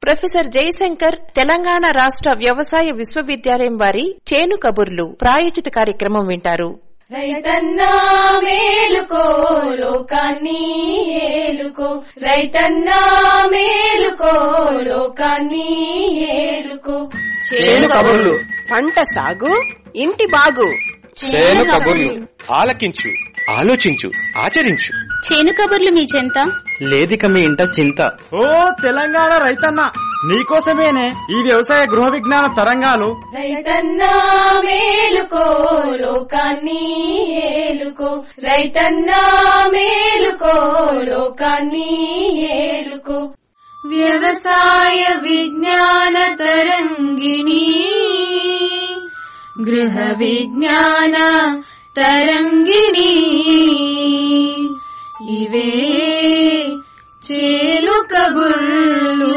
professor Jayashankar Telangana రాష్ట్ర వ్యవసాయ విశ్వవిద్యాలయం వారి చేను కబుర్లు ప్రాయోజిత కార్యక్రమం వింటారు రైతన్నా మేలుకో లోకాన్ని ఏలుకో రైతన్నా మేలుకో లోకాన్ని ఏలుకో చేను కబుర్లు పంట సాగు ఇంటి బాగు చేను కబుర్లు ఆలకించు ఆలోచించు ఆచరించు చేను కబుర్లు మీ చెంత లేదిక మీ ఇంట చింత ఓ తెలంగాణ రైతన్న నీకోసమేనే ఈ వ్యవసాయ గృహ విజ్ఞాన తరంగాలు రైతన్నా మేలుకో లోకాన్ని ఏలుకో రైతన్నా మేలుకో లోకాన్ని ఏలుకో వ్యవసాయ విజ్ఞాన తరంగిణి గృహ విజ్ఞాన తరంగిణి ఇవే చేలు కబుర్లు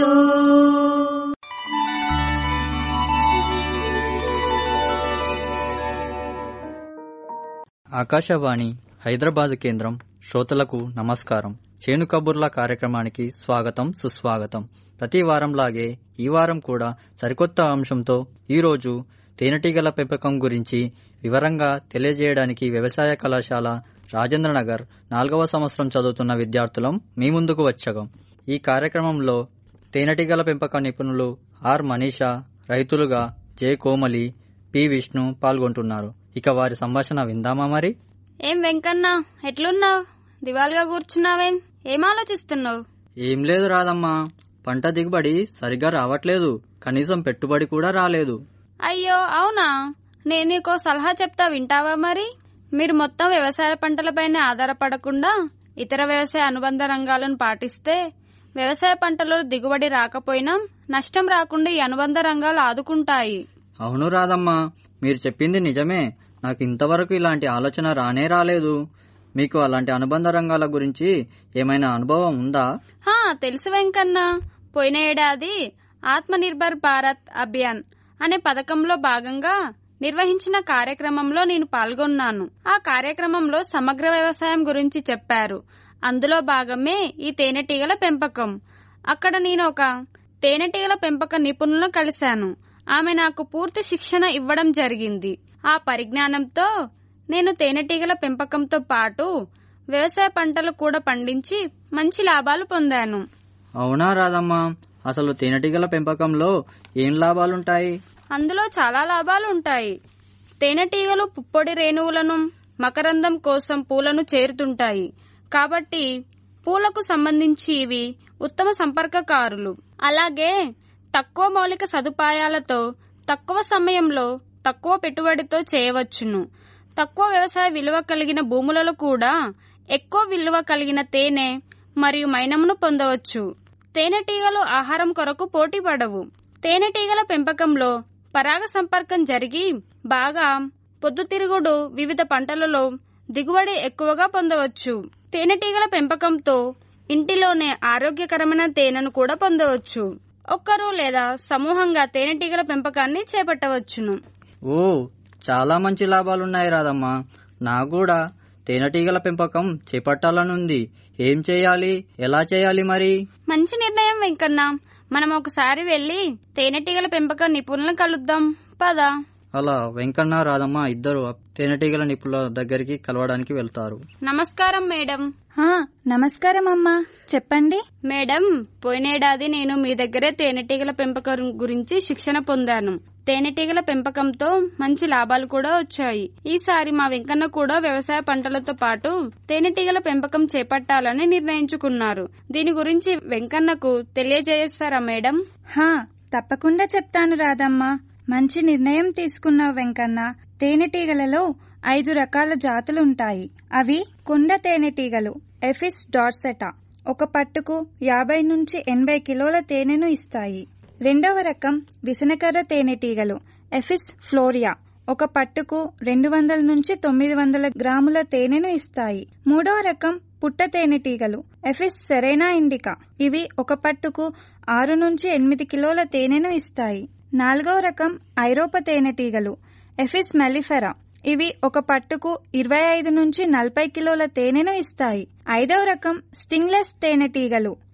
ఆకాశవాణి హైదరాబాద్ కేంద్రం శ్రోతలకు నమస్కారం చేను కబుర్ల కార్యక్రమానికి స్వాగతం సుస్వాగతం ప్రతి వారంలాగే ఈ వారం కూడా సరికొత్త అంశంతో ఈరోజు తేనెటీగల పెంపకం గురించి వివరంగా తెలియజేయడానికి వ్యవసాయ కళాశాల రాజేంద్రనగర్ నాలుగవ సంవత్సరం చదువుతున్న విద్యార్థులం మీ ముందుకు వచ్చాం ఈ కార్యక్రమంలో తేనెటీగల పెంపక నిపుణులు ఆర్ మనీషా రైతులుగా జె కోమలి పి విష్ణు పాల్గొంటున్నారు ఇక వారి సంభాషణ విందామా మరి ఏం వెంకన్న ఎట్లున్నావు దివాలుగా కూర్చున్నావేం ఏం ఆలోచిస్తున్నావు ఏం లేదు రాదమ్మా పంట దిగుబడి సరిగ్గా రావట్లేదు కనీసం పెట్టుబడి కూడా రాలేదు అయ్యో అవునా నేను నీకో సలహా చెప్తా వింటావా మరి మీరు మొత్తం వ్యవసాయ పంటలపైనే ఆధారపడకుండా ఇతర వ్యవసాయ అనుబంధ రంగాలను పాటిస్తే వ్యవసాయ పంటలో దిగుబడి రాకపోయినా నష్టం రాకుండా ఈ అనుబంధ రంగాలు ఆదుకుంటాయి అవును రాదమ్మా మీరు చెప్పింది నిజమే నాకు ఇంతవరకు ఇలాంటి ఆలోచన రానే రాలేదు మీకు అలాంటి అనుబంధ రంగాల గురించి ఏమైనా అనుభవం ఉందా హా తెలుసు వెంకన్న పోయిన ఏడాది ఆత్మనిర్భర్ భారత్ అభియాన్ అనే పథకంలో భాగంగా నిర్వహించిన కార్యక్రమంలో నేను పాల్గొన్నాను ఆ కార్యక్రమంలో సమగ్ర వ్యవసాయం గురించి చెప్పారు అందులో భాగమే ఈ తేనెటీగల పెంపకం అక్కడ నేను ఒక తేనెటీగల పెంపక నిపుణులను కలిశాను ఆమె నాకు పూర్తి శిక్షణ ఇవ్వడం జరిగింది ఆ పరిజ్ఞానంతో నేను తేనెటీగల పెంపకంతో పాటు వ్యవసాయ పంటలు కూడా పండించి మంచి లాభాలు పొందాను అవునా రాదమ్మా అసలు తేనెటీగల పెంపకంలో ఏం లాభాలుంటాయి అందులో చాలా లాభాలు ఉంటాయి తేనెటీగలు పుప్పొడి రేణువులను మకరందం కోసం పూలను చేరుతుంటాయి కాబట్టి పూలకు సంబంధించి ఇవి ఉత్తమ సంపర్కకారులు అలాగే తక్కువ మౌలిక సదుపాయాలతో తక్కువ సమయంలో తక్కువ పెట్టుబడితో చేయవచ్చును తక్కువ వ్యవసాయ విలువ కలిగిన భూములలో కూడా ఎక్కువ విలువ కలిగిన తేనె మరియు మైనమును పొందవచ్చు తేనెటీగలు ఆహారం కొరకు పోటీ పడవు తేనెటీగల పెంపకంలో పరాగ సంపర్కం జరిగి బాగా పొద్దుతిరుగుడు వివిధ పంటలలో దిగుబడి ఎక్కువగా పొందవచ్చు తేనెటీగల పెంపకంతో ఇంటిలోనే ఆరోగ్యకరమైన తేనెను కూడా పొందవచ్చు ఒక్కరు లేదా సమూహంగా తేనెటీగల పెంపకాన్ని చేపట్టవచ్చును ఓ చాలా మంచి లాభాలున్నాయి రాదమ్మా నాకు కూడా తేనెటీగల పెంపకం చేపట్టాలనుంది ఏం చేయాలి ఎలా చేయాలి మరి మంచి నిర్ణయం వెంకన్న మనం ఒకసారి వెళ్లి తేనెటీగల పెంపక నిపుణులను కలుద్దాం పద అలా వెంకన్న రాదమ్మ ఇద్దరు తేనెటీగల నిపుణుల దగ్గరికి కలవడానికి వెళ్తారు నమస్కారం మేడం నమస్కారం అమ్మా చెప్పండి మేడం పోయినేడాది నేను మీ దగ్గరే తేనెటీగల పెంపకం గురించి శిక్షణ పొందాను తేనెటీగల పెంపకంతో మంచి లాభాలు కూడా వచ్చాయి ఈసారి మా వెంకన్న కూడా వ్యవసాయ పంటలతో పాటు తేనెటీగల పెంపకం చేపట్టాలని నిర్ణయించుకున్నారు దీని గురించి వెంకన్నకు తెలియజేస్తారా మేడం హా తప్పకుండా చెప్తాను రాదమ్మా మంచి నిర్ణయం తీసుకున్నావు వెంకన్న తేనెటీగలలో ఐదు రకాల జాతులుంటాయి అవి కొండ తేనెటీగలు ఎఫిస్ డార్సెటా ఒక పట్టుకు యాభై నుంచి ఎనభై కిలోల తేనెను ఇస్తాయి రెండవ రకం విసనకర్ర తేనెటీగలు ఎఫిస్ ఫ్లోరియా ఒక పట్టుకు రెండు వందల నుంచి తొమ్మిది వందల గ్రాముల తేనెను ఇస్తాయి మూడవ రకం పుట్ట తేనెటీగలు ఎఫిస్ సెరేనా ఇండికా ఇవి ఒక పట్టుకు ఆరు నుంచి ఎనిమిది కిలోల తేనెను ఇస్తాయి నాలుగవ రకం ఐరోప తేనెటీగలు ఎఫిస్ మెలిఫెరా ఇవి ఒక పట్టుకు ఇరవై ఐదు నుంచి నలభై కిలోల తేనెను ఇస్తాయి ఐదవ రకం స్టింగ్లెస్ తేనెటీగలు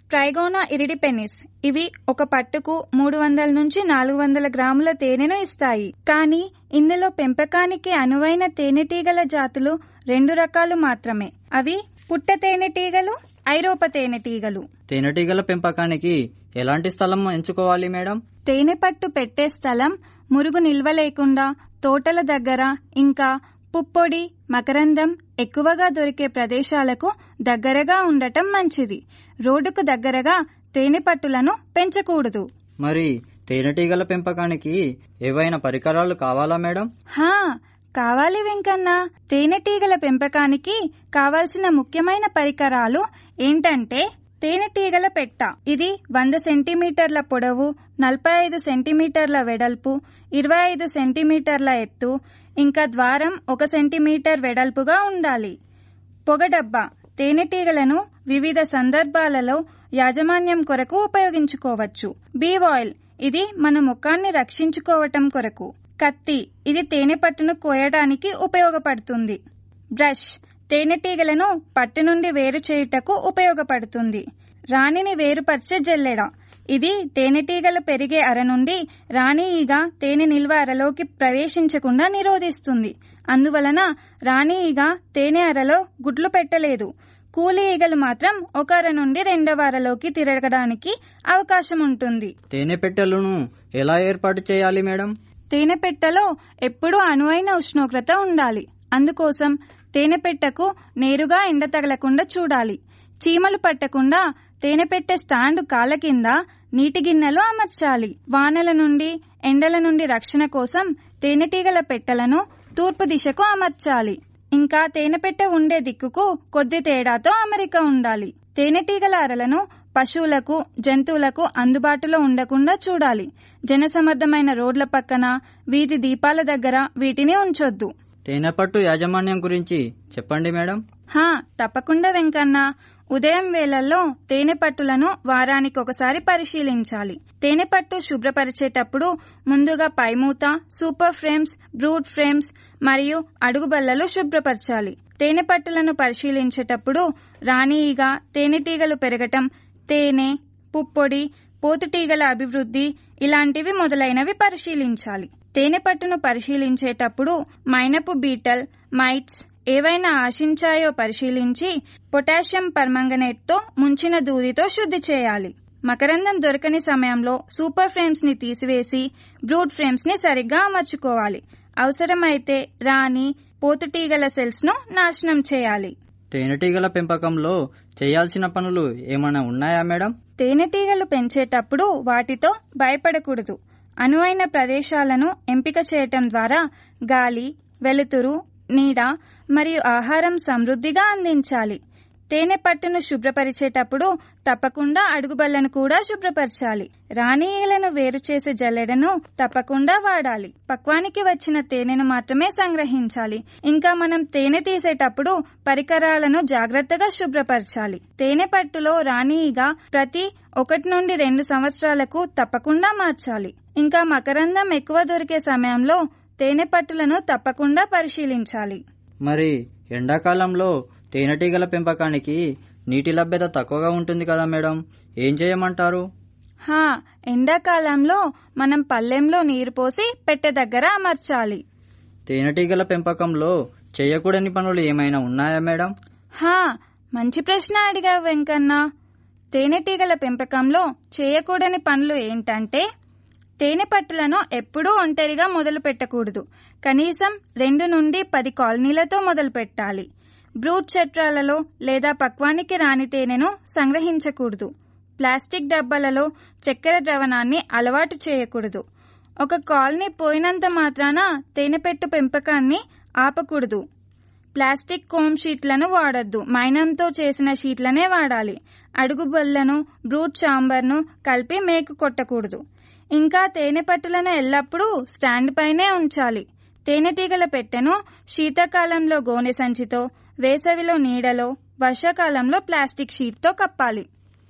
ట్రైగోనా ఇరిడిపెనిస్ ఇవి ఒక పట్టుకు మూడు వందల నుంచి నాలుగు వందల గ్రాముల తేనెను ఇస్తాయి కానీ ఇందులో పెంపకానికి అనువైన తేనెటీగల జాతులు రెండు రకాలు మాత్రమే అవి పుట్ట తేనెటీగలు ఐరోప తేనెటీగలు తేనెటీగల పెంపకానికి ఎలాంటి స్థలం ఎంచుకోవాలి మేడం తేనె పట్టు పెట్టే స్థలం మురుగు నిల్వ లేకుండా తోటల దగ్గర ఇంకా పుప్పొడి మకరందం ఎక్కువగా దొరికే ప్రదేశాలకు దగ్గరగా ఉండటం మంచిది రోడ్డుకు దగ్గరగా తేనె పట్టులను పెంచకూడదు మరి తేనెటీగల పెంపకానికి ఏవైనా పరికరాలు కావాలా మేడం హా కావాలి వెంకన్న తేనెటీగల పెంపకానికి కావాల్సిన ముఖ్యమైన పరికరాలు ఏంటంటే తేనెటీగల పెట్ట ఇది వంద సెంటీమీటర్ల పొడవు నలభై ఐదు సెంటీమీటర్ల వెడల్పు ఇరవై ఐదు సెంటీమీటర్ల ఎత్తు ఇంకా ద్వారం ఒక సెంటీమీటర్ వెడల్పుగా ఉండాలి పొగడబ్బా తేనెటీగలను వివిధ సందర్భాలలో యాజమాన్యం కొరకు ఉపయోగించుకోవచ్చు బీవ్ ఆయిల్ ఇది మన ముఖాన్ని రక్షించుకోవటం కొరకు కత్తి ఇది తేనె పట్టును కోయడానికి ఉపయోగపడుతుంది బ్రష్ తేనెటీగలను పట్టు నుండి వేరు చేయుటకు ఉపయోగపడుతుంది రాణిని వేరుపరిచే జల్లెడ ఇది తేనెటీగలు పెరిగే అర నుండి రాణి ఈగ తేనె నిల్వ అరలోకి ప్రవేశించకుండా నిరోధిస్తుంది అందువలన రాణి ఈగ తేనె అరలో గుడ్లు పెట్టలేదు కూలి ఈగలు మాత్రం ఒక అర నుండి రెండవ అరలోకి తిరగడానికి అవకాశం ఉంటుంది తేనె పెట్టెలను ఎలా ఏర్పాటు చేయాలి మేడం తేనె పెట్టెలో ఎప్పుడూ అనువైన ఉష్ణోగ్రత ఉండాలి అందుకోసం తేనె పెట్టెకు నేరుగా ఎండ తగలకుండా చూడాలి చీమలు పట్టకుండా తేనె పెట్టె స్టాండ్ కాళ్ళ కింద నీటి గిన్నెలు అమర్చాలి వానల నుండి ఎండల నుండి రక్షణ కోసం తేనెటీగల పెట్టెలను తూర్పు దిశకు అమర్చాలి ఇంకా తేనె పెట్టె ఉండే దిక్కుకు కొద్ది తేడాతో అమరిక ఉండాలి తేనెటీగల అరలను పశువులకు జంతువులకు అందుబాటులో ఉండకుండా చూడాలి జనసమర్థమైన రోడ్ల పక్కన వీధి దీపాల దగ్గర వీటిని ఉంచొద్దు తేనె పట్టు యాజమాన్యం గురించి చెప్పండి మేడం హా తప్పకుండా వెంకన్న ఉదయం వేళల్లో తేనె పట్టులను వారానికి ఒకసారి పరిశీలించాలి తేనె పట్టు శుభ్రపరిచేటప్పుడు ముందుగా పైమూత సూపర్ ఫ్రేమ్స్ బ్రూడ్ ఫ్రేమ్స్ మరియు అడుగు బల్లలు శుభ్రపరచాలి తేనె పట్టులను పరిశీలించేటప్పుడు రాణి ఈగ తేనెటీగలు పెరగటం తేనె పుప్పొడి పోతుటీగల అభివృద్ధి ఇలాంటివి మొదలైనవి పరిశీలించాలి తేనె పట్టును పరిశీలించేటప్పుడు మైనపు బీటల్ మైట్స్ ఏవైనా ఆశించాయో పరిశీలించి పొటాషియం పర్మంగనేట్తో ముంచిన దూదితో శుద్ధి చేయాలి మకరందం దొరకని సమయంలో సూపర్ ఫ్రేమ్స్ ని తీసివేసి బ్రూడ్ ఫ్రేమ్స్ ని సరిగ్గా అమర్చుకోవాలి అవసరమైతే రాణి పోతుటీగల సెల్స్ ను నాశనం చేయాలి తేనెటీగల పెంపకంలో చేయాల్సిన పనులు ఏమైనా ఉన్నాయా మేడం తేనెటీగలు పెంచేటప్పుడు వాటితో భయపడకూడదు అనువైన ప్రదేశాలను ఎంపిక చేయటం ద్వారా గాలి వెలుతురు నీడ మరియు ఆహారం సమృద్ధిగా అందించాలి తేనె పట్టును శుభ్రపరిచేటప్పుడు తప్పకుండా అడుగుబల్లను కూడా శుభ్రపరచాలి రాణి ఈగలను వేరు చేసే జల్లెడను తప్పకుండా వాడాలి పక్వానికి వచ్చిన తేనెను మాత్రమే సంగ్రహించాలి ఇంకా మనం తేనె తీసేటప్పుడు పరికరాలను జాగ్రత్తగా శుభ్రపరచాలి తేనె పట్టులో రాణి ఈగ ప్రతి ఒకటి నుండి రెండు సంవత్సరాలకు తప్పకుండా మార్చాలి ఇంకా మకరందం ఎక్కువ దొరికే సమయంలో తేనె పట్టులను తప్పకుండా పరిశీలించాలి మరి ఎండాకాలంలో తేనెటీగల పెంపకానికి నీటి లభ్యత తక్కువగా ఉంటుంది కదా మేడం ఏం చేయమంటారు హా ఎండాకాలంలో మనం పల్లెంలో నీరు పోసి పెట్టె దగ్గర అమర్చాలి తేనెటీగల పెంపకంలో చేయకూడని పనులు ఏమైనా ఉన్నాయా మేడం హా మంచి ప్రశ్న అడిగావు వెంకన్న తేనెటీగల పెంపకంలో చేయకూడని పనులు ఏంటంటే తేనె పట్టులను ఎప్పుడూ ఒంటరిగా మొదలు పెట్టకూడదు కనీసం రెండు నుండి పది కాలనీలతో మొదలు పెట్టాలి బ్రూట్ చట్రాలలో లేదా పక్వానికి రాని తేనెను సంగ్రహించకూడదు ప్లాస్టిక్ డబ్బాలలో చక్కెర ద్రవణాన్ని అలవాటు చేయకూడదు ఒక కాలనీ పోయినంత మాత్రాన తేనెపెట్టు పెంపకాన్ని ఆపకూడదు ప్లాస్టిక్ కోమ్ షీట్లను వాడొద్దు మైనంతో చేసిన షీట్లనే వాడాలి అడుగు బొల్లను బ్రూట్ చాంబర్ను కలిపి మేకు కొట్టకూడదు ఇంకా తేనె పట్టులను ఎల్లప్పుడూ స్టాండ్ పైనే ఉంచాలి తేనెటీగల పెట్టెను శీతాకాలంలో గోనె సంచితో వేసవిలో నీడలో వర్షాకాలంలో ప్లాస్టిక్ షీట్తో కప్పాలి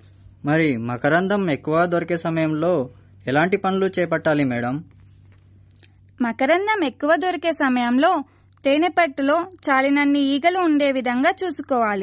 మరి మకరందం ఎక్కువ దొరికే సమయంలో ఎలాంటి పనులు చేపట్టాలి మేడం మకరందం ఎక్కువ దొరికే సమయంలో తేనె పట్టులో చాలినన్ని ఈగలు ఉండే విధంగా చూసుకోవాలి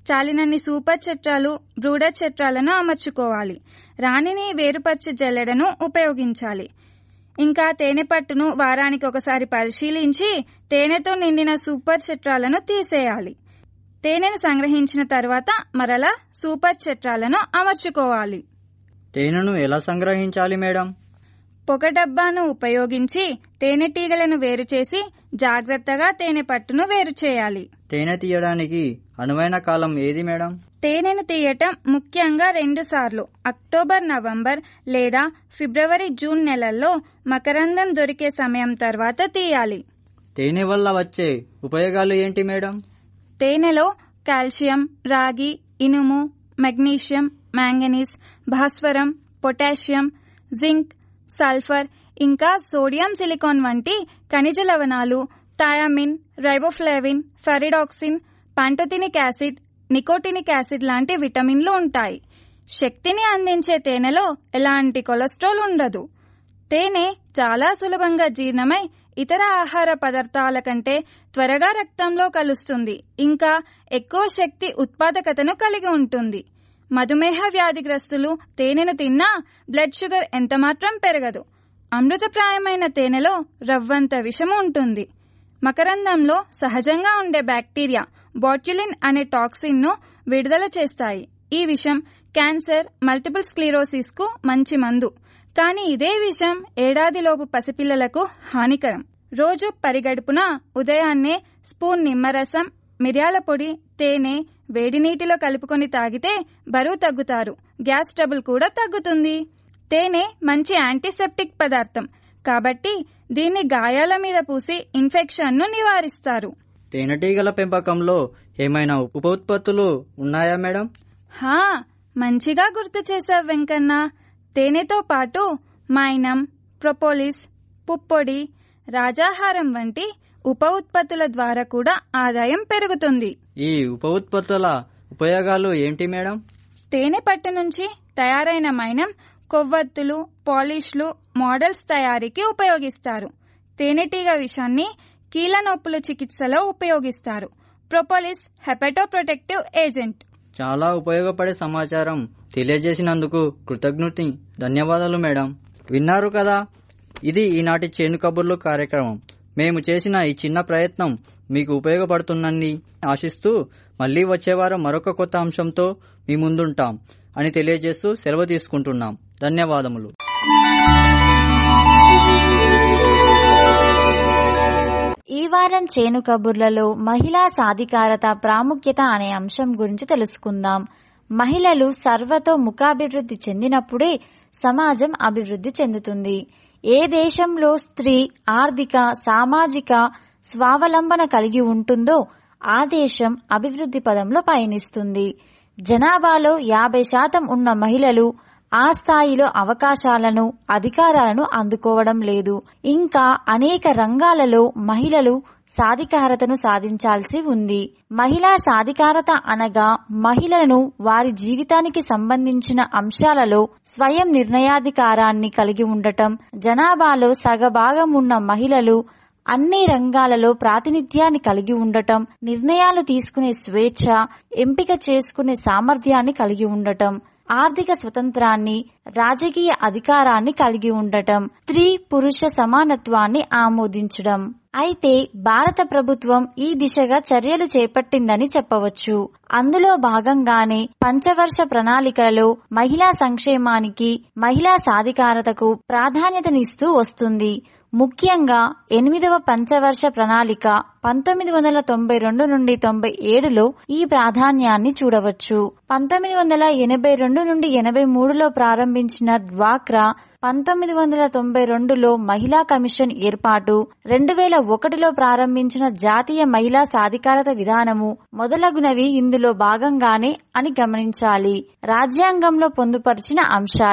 చాలినన్ని సూపర్ చట్రాలు బ్రూడర్ చట్రాలను అమర్చుకోవాలి రాణిని వేరుపరిచే జల్లెడను ఉపయోగించాలి ఇంకా తేనె పట్టును వారానికి ఒకసారి పరిశీలించి తేనెతో నిండిన సూపర్ చట్రాలను తీసేయాలి తేనెను సంగ్రహించిన తర్వాత మరలా సూపర్ చట్రాలను అమర్చుకోవాలి తేనెను ఎలా సంగ్రహించాలి మేడం పొగ డబ్బాను ఉపయోగించి తేనెటీగలను వేరు చేసి జాగ్రత్తగా తేనె పట్టును వేరు చేయాలి తేనె తీయడానికి అనువైన కాలం ఏది మేడం తేనెను తీయటం ముఖ్యంగా రెండు సార్లు అక్టోబర్ నవంబర్ లేదా ఫిబ్రవరి జూన్ నెలల్లో మకరందం దొరికే సమయం తర్వాత తీయాలి తేనె వల్ల వచ్చే ఉపయోగాలు ఏంటి మేడం తేనెలో కాల్షియం రాగి ఇనుము మెగ్నీషియం మ్యాంగనీస్ భాస్వరం పొటాషియం జింక్ సల్ఫర్ ఇంకా సోడియం సిలికాన్ వంటి ఖనిజ లవణాలు thiamine riboflavin pyridoxine pantothenic acid nicotinic acid లాంటి విటమిన్లు ఉంటాయి శక్తిని అందించే తేనెలో ఎలాంటి కొలెస్ట్రాల్ ఉండదు తేనె చాలా సులభంగా జీర్ణమై ఇతర ఆహార పదార్థాల కంటే త్వరగా రక్తంలో కలుస్తుంది ఇంకా ఎక్కువ శక్తి ఉత్పాదకతను కలిగి ఉంటుంది మధుమేహ వ్యాధిగ్రస్తులు తేనెను తిన్నా బ్లడ్ షుగర్ ఎంతమాత్రం పెరగదు అమృతప్రాయమైన తేనెలో రవ్వంత విషము ఉంటుంది మకరందంలో సహజంగా ఉండే బ్యాక్టీరియా బాట్యులిన్ అనే టాక్సిన్ ను విడుదల చేస్తాయి ఈ విషం క్యాన్సర్ మల్టిపుల్ స్క్లీరోసిస్ కు మంచి మందు కానీ ఇదే విషం ఏడాదిలోపు పసిపిల్లలకు హానికరం రోజు పరిగడుపున ఉదయాన్నే స్పూన్ నిమ్మరసం మిరియాల పొడి తేనె వేడి నీటిలో కలుపుకొని తాగితే బరువు తగ్గుతారు గ్యాస్ ట్రబుల్ కూడా తగ్గుతుంది తేనె మంచి యాంటీసెప్టిక్ పదార్థం కాబట్టి దీన్ని గాయాల మీద పూసి ఇన్ఫెక్షన్ను నివారిస్తారు తేనెటీగల పెంపకంలో ఏమైనా ఉప ఉత్పత్తులు ఉన్నాయా మేడం హా మంచిగా గుర్తు చేశావు వెంకన్న తేనెతో పాటు మైనం ప్రొపోలిస్ పుప్పొడి రాజాహారం వంటి ఉప ఉత్పత్తుల ద్వారా కూడా ఆదాయం పెరుగుతుంది ఈ ఉప ఉత్పత్తుల ఉపయోగాలు ఏంటి మేడం తేనె పట్టు నుంచి తయారైన మైనం కొవ్వొత్తులు పాలిష్లు మోడల్స్ తయారీకి ఉపయోగిస్తారు తేనెటీగ విషాన్ని కీళ్ళ నొప్పుల చికిత్సలో ఉపయోగిస్తారు ప్రొపోలిస్ హెపటోప్రొటెక్టివ్ ఏజెంట్ చాలా ఉపయోగపడే సమాచారం తెలియజేసినందుకు కృతజ్ఞతి ధన్యవాదాలు మేడం విన్నారు కదా ఇది ఈనాటి చేను కబుర్లు కార్యక్రమం మేము చేసిన ఈ చిన్న ప్రయత్నం మీకు ఉపయోగపడుతుందని ఆశిస్తూ మళ్ళీ వచ్చే వారం మరొక కొత్త అంశంతో మీ ముందుంటాం అని తెలియజేస్తూ సెలవు తీసుకుంటున్నాం ధన్యవాదములు ఈ వారం చేను కబుర్లలో మహిళా సాధికారత ప్రాముఖ్యత అనే అంశం గురించి తెలుసుకుందాం మహిళలు సర్వతో ముఖాభివృద్ధి చెందినప్పుడే సమాజం అభివృద్ధి చెందుతుంది ఏ దేశంలో స్త్రీ ఆర్థిక సామాజిక స్వావలంబన కలిగి ఉంటుందో ఆ దేశం అభివృద్ధి పదంలో పయనిస్తుంది జనాభాలో యాభై శాతం ఉన్న మహిళలు ఆ స్థాయిలో అవకాశాలను అధికారాలను అందుకోవడం లేదు ఇంకా అనేక రంగాలలో మహిళలు సాధికారతను సాధించాల్సి ఉంది మహిళా సాధికారత అనగా మహిళలను వారి జీవితానికి సంబంధించిన అంశాలలో స్వయం నిర్ణయాధికారాన్ని కలిగి ఉండటం జనాభాలో సగభాగం ఉన్న మహిళలు అన్ని రంగాలలో ప్రాతినిధ్యాన్ని కలిగి ఉండటం నిర్ణయాలు తీసుకునే స్వేచ్ఛ ఎంపిక చేసుకునే సామర్థ్యాన్ని కలిగి ఉండటం ఆర్థిక స్వతంత్రాన్ని రాజకీయ అధికారాన్ని కలిగి ఉండటం స్త్రీ పురుష సమానత్వాన్ని ఆమోదించడం అయితే భారత ప్రభుత్వం ఈ దిశగా చర్యలు చేపట్టిందని చెప్పవచ్చు అందులో భాగంగానే పంచవర్ష ప్రణాళికలలో మహిళా సంక్షేమానికి మహిళా సాధికారతకు ప్రాధాన్యతనిస్తూ వస్తుంది ముఖ్యంగా ఎనిమిదవ పంచవర్ష ప్రణాళిక పంతొమ్మిది వందల తొంభై రెండు నుండి తొంభై ఏడులో ఈ ప్రాధాన్యాన్ని చూడవచ్చు పంతొమ్మిది వందల ఎనభై రెండు నుండి ఎనభై మూడులో ప్రారంభించిన డ్వాక్రా పంతొమ్మిది వందల తొంభై రెండులో మహిళా కమిషన్ ఏర్పాటు రెండు వేల ఒకటిలో ప్రారంభించిన జాతీయ మహిళా సాధికారత విధానము మొదలగునవి ఇందులో భాగంగానే అని గమనించాలి రాజ్యాంగంలో పొందుపరిచిన అంశాలు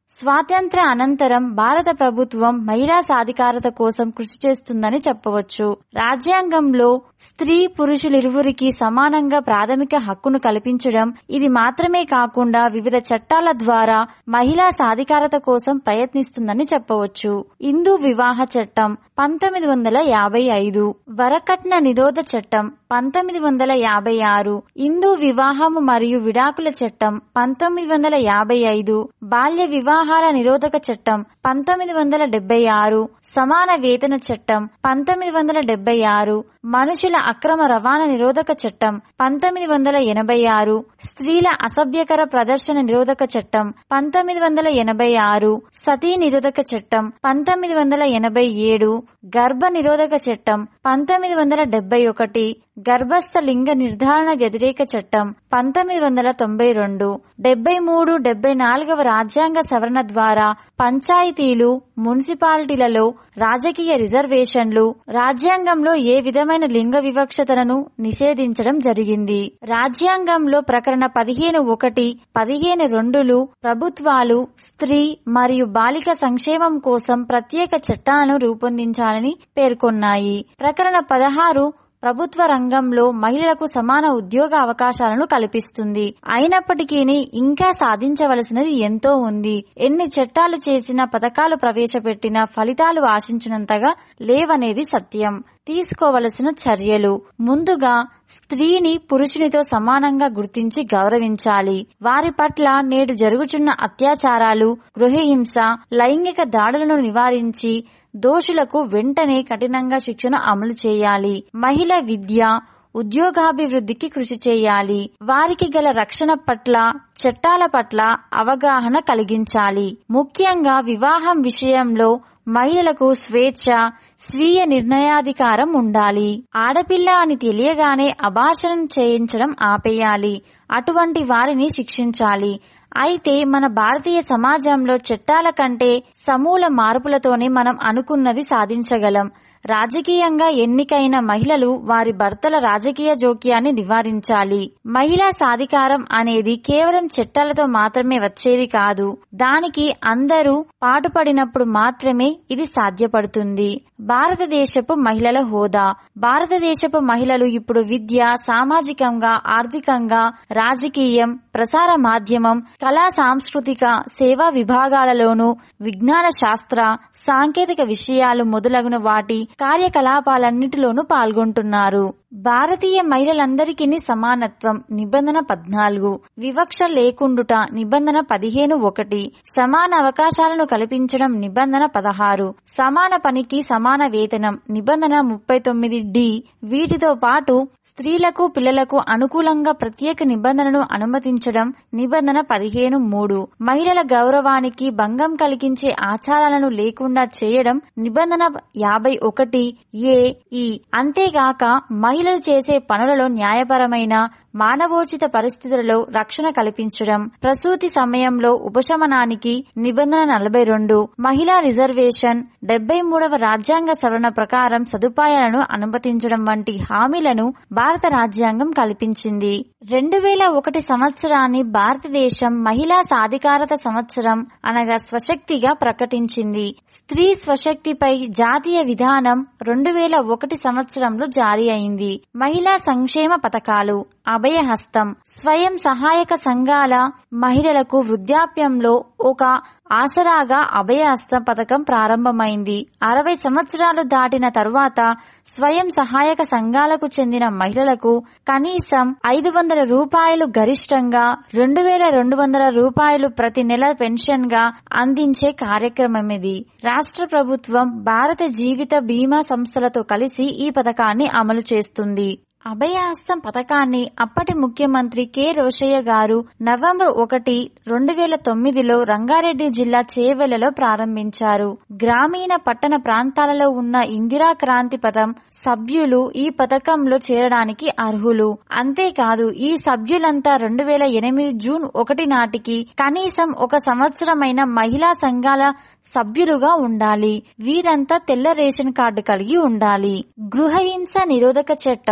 స్వాతంత్ర అనంతరం భారత ప్రభుత్వం మహిళా సాధికారత కోసం కృషి చేస్తుందని చెప్పవచ్చు రాజ్యాంగంలో స్త్రీ పురుషులిరువురికి సమానంగా ప్రాథమిక హక్కును కల్పించడం ఇది మాత్రమే కాకుండా వివిధ చట్టాల ద్వారా మహిళా సాధికారత కోసం ప్రయత్నిస్తుందని చెప్పవచ్చు హిందూ వివాహ చట్టం పంతొమ్మిది వందల యాభై ఐదు వరకట్న నిరోధ చట్టం పంతొమ్మిది వందల యాభై ఆరు హిందూ వివాహము మరియు విడాకుల చట్టం పంతొమ్మిది వందల యాభై ఐదు బాల్య వివాహాల నిరోధక చట్టం పంతొమ్మిది వందల డెబ్బై ఆరు సమాన వేతన చట్టం పంతొమ్మిది వందల డెబ్బై ఆరు మనుషుల అక్రమ రవాణా నిరోధక చట్టం పంతొమ్మిది వందల ఎనభై ఆరు స్త్రీల అసభ్యకర ప్రదర్శన నిరోధక చట్టం పంతొమ్మిది వందల ఎనభై ఆరు సతీ నిరోధక చట్టం పంతొమ్మిది వందల ఎనభై ఏడు గర్భ నిరోధక చట్టం పంతొమ్మిది వందల డెబ్బై ఒకటి గర్భస్థ లింగ నిర్ధారణ వ్యతిరేక చట్టం పంతొమ్మిది వందల తొంభై రెండు డెబ్బై మూడు డెబ్బై నాలుగవ రాజ్యాంగ సవరణ ద్వారా పంచాయతీలు మున్సిపాలిటీలలో రాజకీయ రిజర్వేషన్లు రాజ్యాంగంలో ఏ విధమైన లింగ వివక్షతలను నిషేధించడం జరిగింది రాజ్యాంగంలో ప్రకరణ పదిహేను ఒకటి పదిహేను రెండులు ప్రభుత్వాలు స్త్రీ మరియు బాలిక సంక్షేమం కోసం ప్రత్యేక చట్టాలను రూపొందించాలని పేర్కొన్నాయి ప్రకరణ పదహారు ప్రభుత్వ రంగంలో మహిళలకు సమాన ఉద్యోగ అవకాశాలను కల్పిస్తుంది అయినప్పటికీ ఇంకా సాధించవలసినది ఎంతో ఉంది ఎన్ని చట్టాలు చేసినా పథకాలు ప్రవేశపెట్టినా ఫలితాలు ఆశించినంతగా లేవనేది సత్యం తీసుకోవలసిన చర్యలు ముందుగా స్త్రీని పురుషునితో సమానంగా గుర్తించి గౌరవించాలి వారి పట్ల నేడు జరుగుచున్న అత్యాచారాలు గృహహింస లైంగిక దాడులను నివారించి దోషులకు వెంటనే కఠినంగా శిక్షణ అమలు చేయాలి మహిళ విద్య ఉద్యోగాభివృద్ధికి కృషి చేయాలి వారికి గల రక్షణ పట్ల చట్టాల పట్ల అవగాహన కలిగించాలి ముఖ్యంగా వివాహం విషయంలో మహిళలకు స్వేచ్ఛ స్వీయ నిర్ణయాధికారం ఉండాలి ఆడపిల్ల అని తెలియగానే అభాషణం చేయించడం ఆపేయాలి అటువంటి వారిని శిక్షించాలి అయితే మన భారతీయ సమాజంలో చట్టాల కంటే సమూల మార్పులతోనే మనం అనుకున్నది సాధించగలం రాజకీయంగా ఎన్నికైన మహిళలు వారి భర్తల రాజకీయ జోక్యాన్ని నివారించాలి మహిళా సాధికారం అనేది కేవలం చట్టాలతో మాత్రమే వచ్చేది కాదు దానికి అందరూ పాటుపడినప్పుడు మాత్రమే ఇది సాధ్యపడుతుంది భారతదేశపు మహిళల హోదా భారతదేశపు మహిళలు ఇప్పుడు విద్య సామాజికంగా ఆర్థికంగా రాజకీయం ప్రసార మాధ్యమం కళా సాంస్కృతిక సేవా విభాగాలలోనూ విజ్ఞాన శాస్త్ర సాంకేతిక విషయాలు మొదలగున వాటి కార్యకలాపాలన్నిటిలోనూ పాల్గొంటున్నారు భారతీయ మహిళలందరికీ సమానత్వం నిబంధన పద్నాలుగు వివక్ష లేకుండుట నిబంధన పదిహేను ఒకటి సమాన అవకాశాలను కల్పించడం నిబంధన పదహారు సమాన పనికి సమాన వేతనం నిబంధన ముప్పై తొమ్మిది డి వీటితో పాటు స్త్రీలకు పిల్లలకు అనుకూలంగా ప్రత్యేక నిబంధనను అనుమతించడం నిబంధన పదిహేను మూడు మహిళల గౌరవానికి భంగం కలిగించే ఆచారాలను లేకుండా చేయడం నిబంధన యాభై ఒకటి ఏ ఈ అంతేగాక మహిళలు చేసే పనులలో న్యాయపరమైన మానవోచిత పరిస్థితులలో రక్షణ కల్పించడం ప్రసూతి సమయంలో ఉపశమనానికి నిబంధన నలభై రెండు మహిళా రిజర్వేషన్ డెబ్బై మూడవ రాజ్యాంగ సవరణ ప్రకారం సదుపాయాలను అనుమతించడం వంటి హామీలను భారత రాజ్యాంగం కల్పించింది రెండు వేల ఒకటి సంవత్సరాన్ని భారతదేశం మహిళా సాధికారత సంవత్సరం అనగా స్వశక్తిగా ప్రకటించింది స్త్రీ స్వశక్తిపై జాతీయ విధానం రెండు వేల ఒకటి సంవత్సరంలో జారీ అయింది మహిళా సంక్షేమ పథకాలు అభయహస్తం స్వయం సహాయక సంఘాల మహిళలకు వృద్ధాప్యంలో ఒక ఆసరాగా అభయహస్తం పథకం ప్రారంభమైంది అరవై సంవత్సరాలు దాటిన తరువాత స్వయం సహాయక సంఘాలకు చెందిన మహిళలకు కనీసం ఐదు వందల రూపాయలు గరిష్టంగా రెండు వేల రెండు వందల రూపాయలు ప్రతి నెల పెన్షన్ గా అందించే కార్యక్రమం ఇది రాష్ట్ర ప్రభుత్వం భారత జీవిత బీమా సంస్థలతో కలిసి ఈ పథకాన్ని అమలు చేస్తుంది అభయహస్తం పథకాన్ని అప్పటి ముఖ్యమంత్రి కె రోషయ్య గారు నవంబర్ ఒకటి రెండు వేల తొమ్మిదిలో రంగారెడ్డి జిల్లా చేవెలలో ప్రారంభించారు గ్రామీణ పట్టణ ప్రాంతాలలో ఉన్న ఇందిరా క్రాంతి పథం సభ్యులు ఈ పథకంలో చేరడానికి అర్హులు అంతేకాదు ఈ సభ్యులంతా రెండు వేల ఎనిమిది జూన్ ఒకటి నాటికి కనీసం ఒక సంవత్సరమైన మహిళా సంఘాల సభ్యులుగా ఉండాలి వీరంతా తెల్ల రేషన్ కార్డు కలిగి ఉండాలి గృహహింస నిరోధక చట్టం రెండు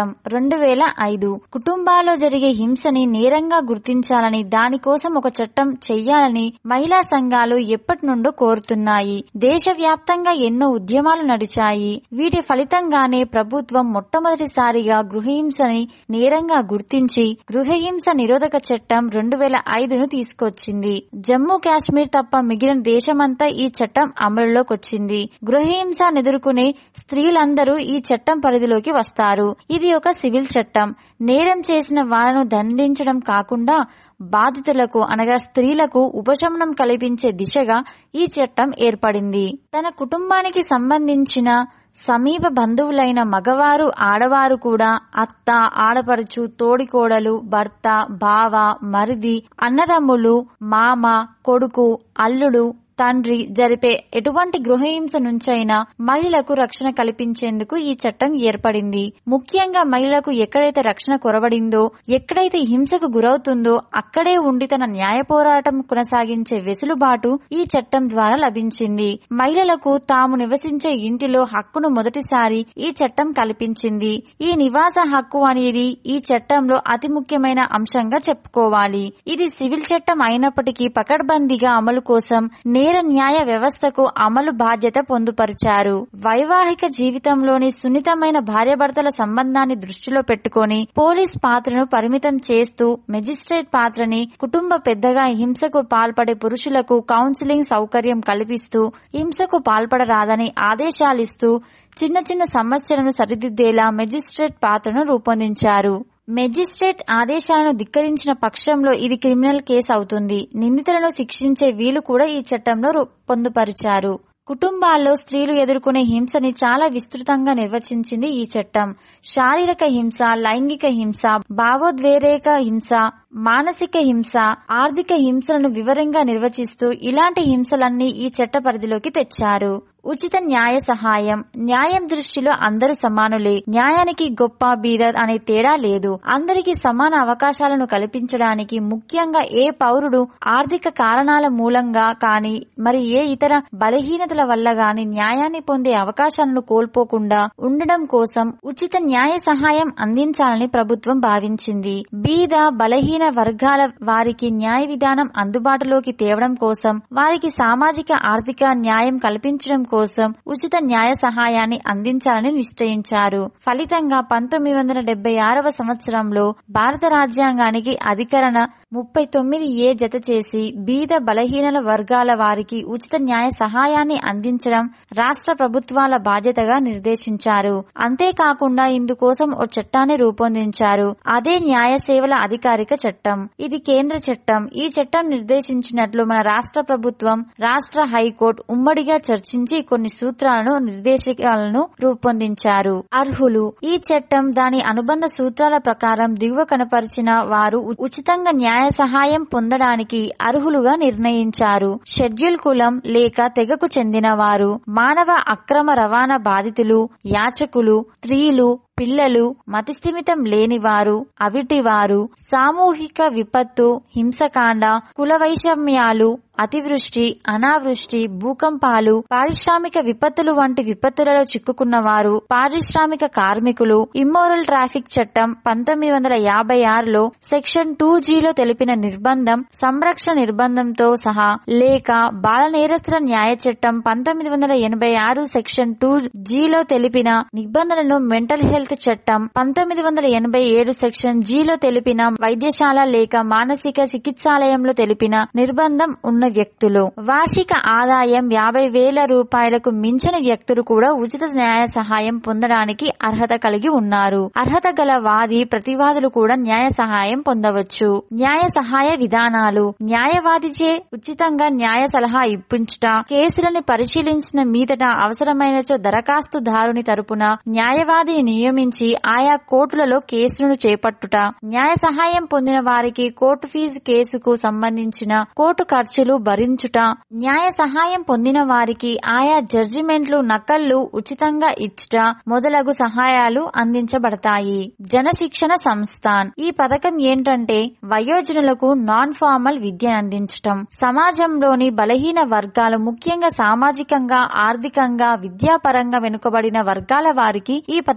రెండు వేల ఐదు కుటుంబాల్లో జరిగే హింసని నేరంగా గుర్తించాలని దానికోసం ఒక చట్టం చెయ్యాలని మహిళా సంఘాలు ఎప్పటి నుండో కోరుతున్నాయి దేశవ్యాప్తంగా ఎన్నో ఉద్యమాలు నడిచాయి వీటి ఫలితంగానే ప్రభుత్వం మొట్టమొదటిసారిగా గృహహింసని నేరంగా గుర్తించి గృహహింస నిరోధక చట్టం రెండు వేల ఐదును తీసుకొచ్చింది జమ్మూ కాశ్మీర్ తప్ప మిగిలిన దేశమంతా ఈ చట్టం అమలులోకి వచ్చింది గృహహింస ఎదుర్కొనే స్త్రీలందరూ ఈ చట్టం పరిధిలోకి వస్తారు ఇది ఒక సివిల్ చట్టం నేరం చేసిన వాళ్లను దండించడం కాకుండా బాధితులకు అనగా స్త్రీలకు ఉపశమనం కల్పించే దిశగా ఈ చట్టం ఏర్పడింది తన కుటుంబానికి సంబంధించిన సమీప బంధువులైన మగవారు ఆడవారు కూడా అత్త ఆడపడుచు తోడికోడలు భర్త బావ మరిది అన్నదమ్ములు మామ కొడుకు అల్లుడు తండ్రి జరిపే ఎటువంటి గృహహింస నుంచైనా మహిళలకు రక్షణ కల్పించేందుకు ఈ చట్టం ఏర్పడింది ముఖ్యంగా మహిళలకు ఎక్కడైతే రక్షణ కొరబడిందో ఎక్కడైతే హింసకు గురవుతుందో అక్కడే ఉండి తన న్యాయ పోరాటం కొనసాగించే వెసులుబాటు ఈ చట్టం ద్వారా లభించింది మహిళలకు తాము నివసించే ఇంటిలో హక్కును మొదటిసారి ఈ చట్టం కల్పించింది ఈ నివాస హక్కు అనేది ఈ చట్టంలో అతి ముఖ్యమైన అంశంగా చెప్పుకోవాలి ఇది సివిల్ చట్టం అయినప్పటికీ పకడ్బందీగా అమలు కోసం నేర న్యాయ వ్యవస్థకు అమలు బాధ్యత పొందుపరిచారు వైవాహిక జీవితంలోని సున్నితమైన భార్యాభర్తల సంబంధాన్ని దృష్టిలో పెట్టుకొని పోలీస్ పాత్రను పరిమితం చేస్తూ మెజిస్ట్రేట్ పాత్రని కుటుంబ పెద్దగా హింసకు పాల్పడే పురుషులకు కౌన్సిలింగ్ సౌకర్యం కల్పిస్తూ హింసకు పాల్పడరాదని ఆదేశాలిస్తూ చిన్న చిన్న సమస్యలను సరిదిద్దేలా మెజిస్ట్రేట్ పాత్రను రూపొందించారు మెజిస్ట్రేట్ ఆదేశాలను ధిక్కరించిన పక్షంలో ఇది క్రిమినల్ కేసు అవుతుంది నిందితులను శిక్షించే వీలు కూడా ఈ చట్టంలో రూ- పొందుపరిచారు కుటుంబాల్లో స్త్రీలు ఎదుర్కొనే హింసని చాలా విస్తృతంగా నిర్వచించింది ఈ చట్టం శారీరక హింస లైంగిక హింస భావోద్వేరేక హింస మానసిక హింస ఆర్థిక హింసలను వివరంగా నిర్వచిస్తూ ఇలాంటి హింసలన్నీ ఈ చట్ట పరిధిలోకి తెచ్చారు ఉచిత న్యాయ సహాయం న్యాయం దృష్టిలో అందరూ సమానులే న్యాయానికి గొప్ప బీద అనే తేడా లేదు అందరికీ సమాన అవకాశాలను కల్పించడానికి ముఖ్యంగా ఏ పౌరుడు ఆర్థిక కారణాల మూలంగా కాని మరి ఏ ఇతర బలహీనతల వల్ల గాని న్యాయాన్ని పొందే అవకాశాలను కోల్పోకుండా ఉండడం కోసం ఉచిత న్యాయ సహాయం అందించాలని ప్రభుత్వం భావించింది బీద బలహీన వర్గాల వారికి న్యాయ విధానం అందుబాటులోకి తేవడం కోసం వారికి సామాజిక ఆర్థిక న్యాయం కల్పించడం కోసం ఉచిత న్యాయ సహాయాన్ని అందించాలని నిశ్చయించారు ఫలితంగా పంతొమ్మిది వందల డెబ్బై ఆరవ సంవత్సరంలో భారత రాజ్యాంగానికి అధికరణ ముప్పై తొమ్మిది ఏ జత చేసి బీద బలహీనల వర్గాల వారికి ఉచిత న్యాయ సహాయాన్ని అందించడం రాష్ట్ర ప్రభుత్వాల బాధ్యతగా నిర్దేశించారు అంతేకాకుండా ఇందుకోసం ఓ చట్టాన్ని రూపొందించారు అదే న్యాయ సేవల అధికారిక చట్టం ఇది కేంద్ర చట్టం ఈ చట్టం నిర్దేశించినట్లు మన రాష్ట్ర ప్రభుత్వం రాష్ట్ర హైకోర్టు ఉమ్మడిగా చర్చించి కొన్ని సూత్రాలను నిర్దేశకాలను రూపొందించారు అర్హులు ఈ చట్టం దాని అనుబంధ సూత్రాల ప్రకారం దిగువ కనపరిచిన వారు ఉ- ఉచితంగా న్యాయ సహాయం పొందడానికి అర్హులుగా నిర్ణయించారు షెడ్యూల్ కులం లేక తెగకు చెందిన వారు మానవ అక్రమ రవాణా బాధితులు యాచకులు స్త్రీలు పిల్లలు మతిస్థిమితం లేనివారు అవిటివారు సామూహిక విపత్తు హింసకాండ కుల వైషమ్యాలు అతివృష్టి అనావృష్టి భూకంపాలు పారిశ్రామిక విపత్తులు వంటి విపత్తులలో చిక్కుకున్నవారు పారిశ్రామిక కార్మికులు ఇమ్మోరల్ ట్రాఫిక్ చట్టం పంతొమ్మిది వందల యాభై ఆరులో సెక్షన్ టూ జీలో తెలిపిన నిర్బంధం సంరక్షణ నిర్బంధంతో సహా లేక బాల నేరస్తుల న్యాయ చట్టం పంతొమ్మిది వందల ఎనభై ఆరు సెక్షన్ టూ జీలో తెలిపిన నిబంధనలను మెంటల్ హెల్త్ చట్టం పంతొమ్మిది వందల ఎనభై ఏడు సెక్షన్ జీలో తెలిపిన వైద్యశాల లేక మానసిక చికిత్సాలయంలో తెలిపిన నిర్బంధం ఉన్న వ్యక్తులు వార్షిక ఆదాయం యాభై వేల రూపాయలకు మించిన వ్యక్తులు కూడా ఉచిత న్యాయ సహాయం పొందడానికి అర్హత కలిగి ఉన్నారు అర్హత గల వాది ప్రతివాదులు కూడా న్యాయ సహాయం పొందవచ్చు న్యాయ సహాయ విధానాలు న్యాయవాదిచే ఉచితంగా న్యాయ సలహా ఇప్పించుట కేసులను పరిశీలించిన మీదట అవసరమైనచో దరఖాస్తుదారుని తరపున న్యాయవాదిని నియమించి ఆయా కోర్టులలో కేసులను చేపట్టుట న్యాయ సహాయం పొందిన వారికి కోర్టు ఫీజు కేసుకు సంబంధించిన కోర్టు ఖర్చులు భరించుట న్యాయ సహాయం పొందిన వారికి ఆయా జడ్జిమెంట్లు నకళ్లు ఉచితంగా ఇచ్చుట మొదలగు సహాయాలు అందించబడతాయి జనశిక్షణ సంస్థాన్ ఈ పథకం ఏంటంటే వయోజనులకు నాన్ ఫార్మల్ విద్య అందించటం సమాజంలోని బలహీన వర్గాలు ముఖ్యంగా సామాజికంగా ఆర్థికంగా విద్యాపరంగా వెనుకబడిన వర్గాల వారికి ఈ పథకాన్ని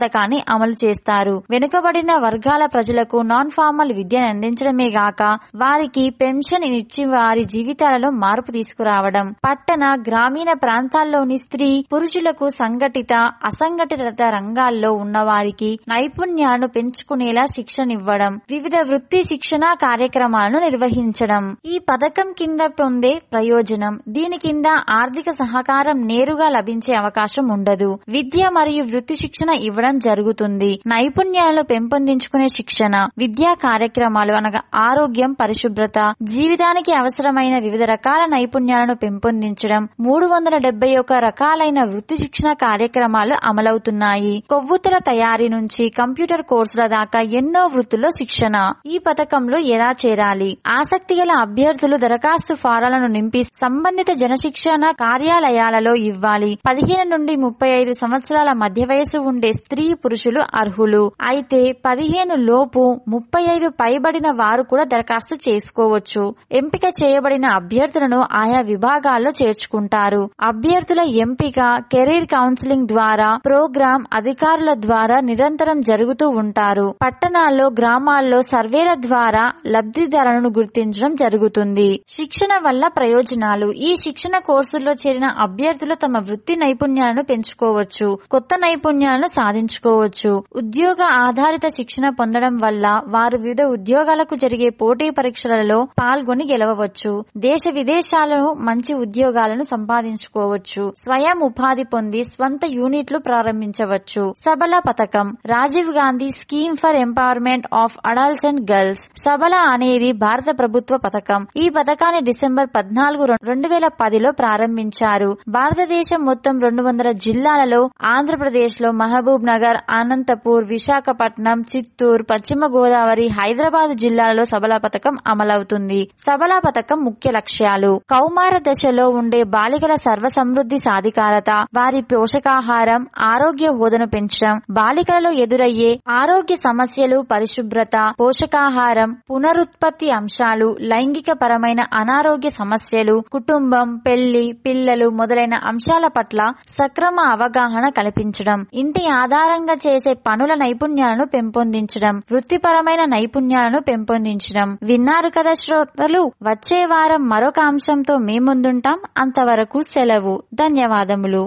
అమలు చేస్తారు వెనుకబడిన వర్గాల ప్రజలకు నాన్ ఫార్మల్ విద్యను అందించడమే గాక వారికి పెన్షన్ ఇచ్చి వారి జీవితాలలో మార్పు తీసుకురావడం పట్టణ గ్రామీణ ప్రాంతాల్లోని స్త్రీ పురుషులకు సంఘటిత అసంఘటిత రంగాల్లో ఉన్న వారికి నైపుణ్యాలను పెంచుకునేలా శిక్షణనివ్వడం వివిధ వృత్తి శిక్షణ కార్యక్రమాలను నిర్వహించడం ఈ పథకం కింద పొందే ప్రయోజనం దీని కింద ఆర్థిక సహకారం నేరుగా లభించే అవకాశం ఉండదు విద్య మరియు వృత్తి శిక్షణ ఇవ్వడం జరుగుతుంది నైపుణ్యాలను పెంపొందించుకునే శిక్షణ విద్యా కార్యక్రమాలు అనగా ఆరోగ్యం పరిశుభ్రత జీవితానికి అవసరమైన వివిధ రకాల నైపుణ్యాలను పెంపొందించడం మూడు వందల డెబ్బై ఒక రకాలైన వృత్తి శిక్షణ కార్యక్రమాలు అమలవుతున్నాయి కొవ్వొత్తుల తయారీ నుంచి కంప్యూటర్ కోర్సుల దాకా ఎన్నో వృత్తుల్లో శిక్షణ ఈ పథకంలో ఎలా చేరాలి ఆసక్తి గల అభ్యర్థులు దరఖాస్తు ఫారాలను నింపి సంబంధిత జనశిక్షణ కార్యాలయాలలో ఇవ్వాలి పదిహేను నుండి ముప్పై ఐదు సంవత్సరాల మధ్య వయసు ఉండే స్త్రీ పురుషులు అర్హులు అయితే పదిహేను లోపు ముప్పై ఐదు పైబడిన వారు కూడా దరఖాస్తు చేసుకోవచ్చు ఎంపిక చేయబడిన అభ్యర్థులను ఆయా విభాగాల్లో చేర్చుకుంటారు అభ్యర్థుల ఎంపిక కెరీర్ కౌన్సిలింగ్ ద్వారా ప్రోగ్రాం అధికారుల ద్వారా నిరంతరం జరుగుతూ ఉంటారు పట్టణాల్లో గ్రామాల్లో సర్వేల ద్వారా లబ్ధిదారులను గుర్తించడం జరుగుతుంది శిక్షణ వల్ల ప్రయోజనాలు ఈ శిక్షణ కోర్సుల్లో చేరిన అభ్యర్థులు తమ వృత్తి నైపుణ్యాలను పెంచుకోవచ్చు కొత్త నైపుణ్యాలను సాధించుకోవచ్చు ఉద్యోగ ఆధారిత శిక్షణ పొందడం వల్ల వారు వివిధ ఉద్యోగాలకు జరిగే పోటీ పరీక్షలలో పాల్గొని గెలవవచ్చు దేశ విదేశాలలో మంచి ఉద్యోగాలను సంపాదించుకోవచ్చు స్వయం ఉపాధి పొంది స్వంత యూనిట్లు ప్రారంభించవచ్చు సబల పథకం Rajiv Gandhi scheme for empowerment of adults and girls Sabla అనేది భారత ప్రభుత్వ పథకం ఈ పథకాన్ని డిసెంబర్ పద్నాలుగు రెండు వేల పదిలో ప్రారంభించారు భారతదేశం మొత్తం రెండు వందల జిల్లాలలో ఆంధ్రప్రదేశ్ లో మహబూబ్ నగర్ అనంతపూర్ విశాఖపట్నం చిత్తూరు పశ్చిమ గోదావరి హైదరాబాద్ జిల్లాలలో సబల పథకం అమలవుతుంది సబల పథకం ముఖ్య లక్ష్యాలు కౌమార దశలో ఉండే బాలికల సర్వసమృద్ధి సాధికారత వారి పోషకాహారం ఆరోగ్య హోదను పెంచడం బాలికలలో ఎదురయ్యే ఆరోగ్య సమస్యలు పరిశుభ్రత పోషకాహారం పునరుత్పత్తి అంశాలు లైంగిక పరమైన అనారోగ్య సమస్యలు కుటుంబం పెళ్లి పిల్లలు మొదలైన అంశాల పట్ల సక్రమ అవగాహన కల్పించడం ఇంటి ఆధారంగా చేసే పనుల నైపుణ్యాలను పెంపొందించడం వృత్తిపరమైన నైపుణ్యాలను పెంపొందించడం విన్నారు కదా శ్రోతలు వచ్చే వారం మరొక అంశంతో మీ ముందుంటాం అంతవరకు సెలవు ధన్యవాదములు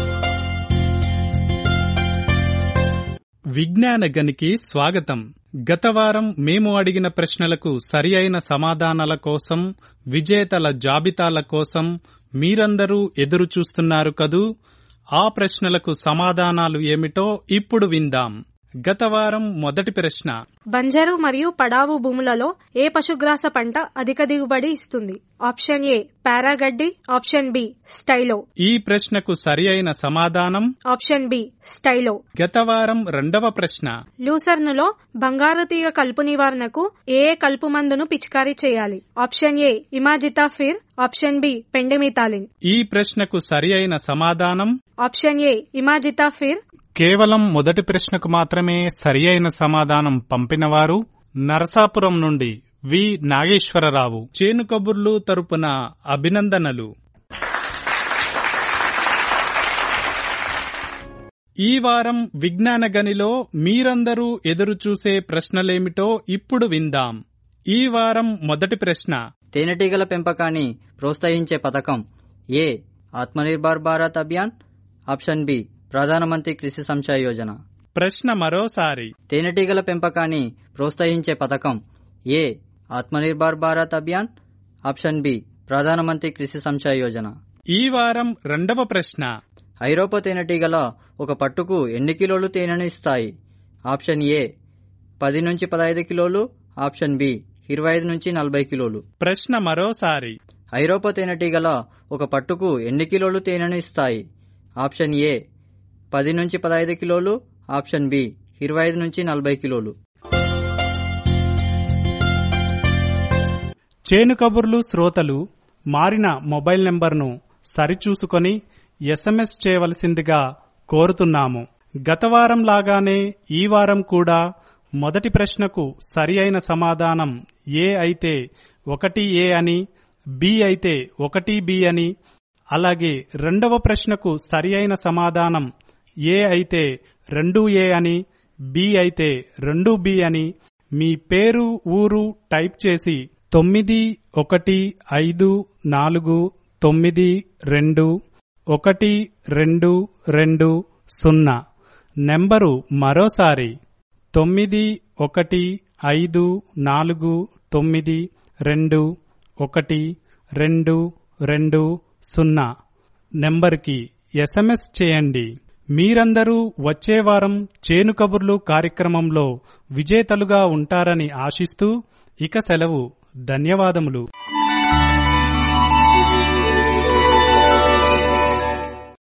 విజ్ఞాన గనికి స్వాగతం గత వారం మేము అడిగిన ప్రశ్నలకు సరి అయిన సమాధానాల కోసం విజేతల జాబితాల కోసం మీరందరూ ఎదురు చూస్తున్నారు కదూ ఆ ప్రశ్నలకు సమాధానాలు ఏమిటో ఇప్పుడు విందాం గత వారం మొదటి ప్రశ్న బంజరు మరియు పడావు భూములలో ఏ పశుగ్రాస పంట అధిక దిగుబడి ఇస్తుంది ఆప్షన్ ఏ పారాగడ్డి ఆప్షన్ బి స్టైలో ఈ ప్రశ్నకు సరి అయిన సమాధానం ఆప్షన్ బి స్టైలో గత వారం రెండవ ప్రశ్న లూసర్నులో బంగారు తీగ కలుపు నివారణకు ఏ ఏ కలుపు మందును పిచికారీ చేయాలి option A imazethapyr option B pendimethalin ఈ ప్రశ్నకు సరి అయిన సమాధానం ఆప్షన్ ఏ ఇమాజితాఫిర్ కేవలం మొదటి ప్రశ్నకు మాత్రమే సరి అయిన సమాధానం పంపినవారు నరసాపురం నుండి వి నాగేశ్వరరావు చేను కబుర్లు తరపున అభినందనలు ఈ వారం విజ్ఞాన గనిలో మీరందరూ ఎదురుచూసే ప్రశ్నలేమిటో ఇప్పుడు విందాం ఈ వారం మొదటి ప్రశ్న తేనెటీగల పెంపకాన్ని ప్రోత్సహించే పథకం A Atmanirbhar Bharat Abhiyan option B Pradhanmantri Krishi సంచయ Yojana ప్రశ్న మరోసారి తేనెటీగల పెంపకాన్ని ప్రోత్సహించే పథకం A Atmanirbhar Bharat Abhiyan option B Pradhanmantri Krishi సంచయ Yojana ఈ వారం రెండవ ప్రశ్న ఐరోపా తేనెటీగల ఒక పట్టుకు ఎన్ని కిలోలు తేనెను ఇస్తాయి ఆప్షన్ ఏ పది నుంచి పదహైదు కిలోలు ఆప్షన్ బి ఇరవై ఐదు నుంచి నలభై కిలోలు ప్రశ్న మరోసారి ఐరోపా తేనెటీగల ఒక పట్టుకు ఎన్ని కిలోలు తేనెను ఇస్తాయి ఆప్షన్ ఏ పది నుంచి పదహైదు కిలోలు ఆప్షన్ బి ఇరవై ఐదు నుంచి నలభై కిలోలు చేను కబుర్లు శ్రోతలు మారిన మొబైల్ నెంబర్ను సరిచూసుకొని ఎస్ఎంఎస్ చేయవలసిందిగా కోరుతున్నాము గత వారం లాగానే ఈ వారం కూడా మొదటి ప్రశ్నకు సరి అయిన సమాధానం ఏ అయితే ఒకటి ఏ అని బి అయితే ఒకటి బి అని అలాగే రెండవ ప్రశ్నకు సరి అయిన సమాధానం ఏ అయితే రెండు ఏ అని బి అయితే రెండు బి అని మీ పేరు ఊరు టైప్ చేసి తొమ్మిది ఒకటి ఐదు నాలుగు తొమ్మిది రెండు ఒకటి రెండు రెండు సున్నా నెంబరు మరోసారి తొమ్మిది ఒకటి ఐదు నాలుగు తొమ్మిది రెండు ఒకటి రెండు రెండు సున్నా నెంబర్కి ఎస్ఎంఎస్ చేయండి మీరందరూ వచ్చే వారం చేను కబుర్లు కార్యక్రమంలో విజేతలుగా ఉంటారని ఆశిస్తూ ఇక సెలవు ధన్యవాదములు